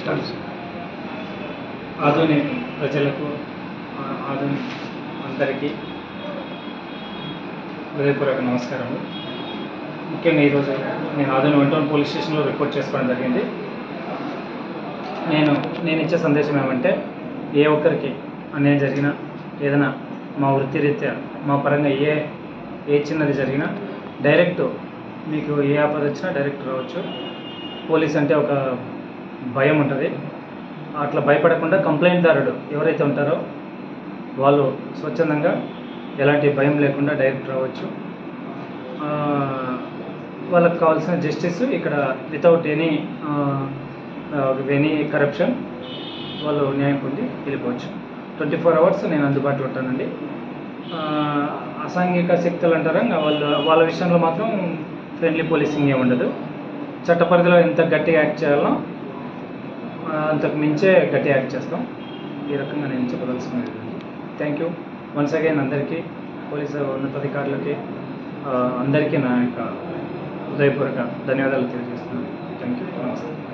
ఆధునిక ప్రజలకు ఆ, ఆధునిక అందరికీ హృదయపూర్వక నమస్కారము ముఖ్యంగా ఈరోజు నేను ఆధునిక వన్ టౌన్ పోలీస్ స్టేషన్లో రిపోర్ట్ చేసుకోవడం జరిగింది నేను నేను ఇచ్చే సందేశం ఏమంటే ఏ ఒక్కరికి అన్యాయం జరిగినా ఏదైనా మా వృత్తిరీత్యా మా పరంగా ఏ ఏ చిన్నది జరిగినా డైరెక్ట్ మీకు ఏ ఆపద వచ్చినా డైరెక్ట్ రావచ్చు పోలీస్ అంటే ఒక భయం ఉంటుంది అట్లా భయపడకుండా కంప్లైంట్దారుడు ఎవరైతే ఉంటారో వాళ్ళు స్వచ్ఛందంగా ఎలాంటి భయం లేకుండా డైరెక్ట్ రావచ్చు ఆ, వాళ్ళకి కావాల్సిన జస్టిస్ ఇక్కడ వితౌట్ ఎనీ ఎనీ కరప్షన్ వాళ్ళు న్యాయం పొంది వెళ్ళిపోవచ్చు ట్వంటీ ఫోర్ అవర్స్ నేను అందుబాటులో ఉంటానండి ఆ, అసాంఘిక శక్తులు అంటారా ఇంకా వాళ్ళు వాళ్ళ విషయంలో మాత్రం ఫ్రెండ్లీ పోలీసింగ్ ఏమి ఉండదు చట్ట పరిధిలో ఎంత గట్టిగా యాక్ట్ చేయాలో ఆ, అంతకు మించే గట్టి యాక్ట్ చేస్తాం ఈ రకంగా నేను చెప్పదలుచుకున్నది థ్యాంక్ యూ వన్స్ అగైన్ అందరికీ పోలీసు ఉన్నతాధికారులకి ఆ, అందరికీ నా యొక్క హృదయపూర్వక ధన్యవాదాలు తెలియజేస్తున్నాను థ్యాంక్ యూ నమస్తే